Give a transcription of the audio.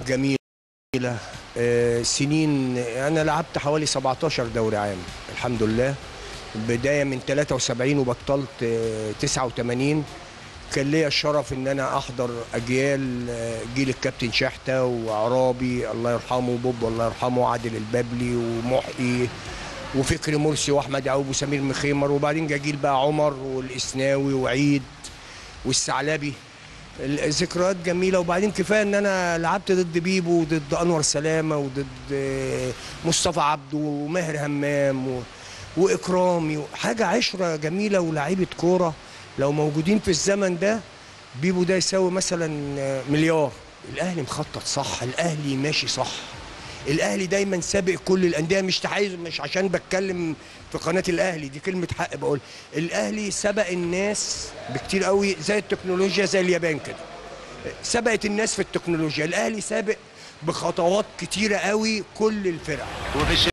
جميله آه، سنين انا لعبت حوالي 17 دوري عام الحمد لله بدايه من 73 وبطلت آه، 89 كان ليا الشرف ان انا احضر اجيال آه، جيل الكابتن شحته وعرابي الله يرحمه وبوب الله يرحمه وعادل البابلي ومحيي وفكري مرسي واحمد يعقوب وسمير مخيمر وبعدين جا جيل بقى عمر والاسناوي وعيد والثعلبي الذكريات جميله وبعدين كفايه ان انا لعبت ضد بيبو وضد انور سلامه وضد آه، مصطفى عبده وماهر همام و... واكرامي حاجه عشره جميله ولاعيبه كوره لو موجودين في الزمن ده بيبو ده يساوي مثلا آه، مليار الاهلي مخطط صح الاهلي ماشي صح الاهلي دايما سابق كل الانديه مش تحيز مش عشان بتكلم في قناه الاهلي دي كلمه حق بقول الاهلي سبق الناس بكتير قوي زي التكنولوجيا زي اليابان كده سبقت الناس في التكنولوجيا الاهلي سابق بخطوات كتيره قوي كل الفرق وفي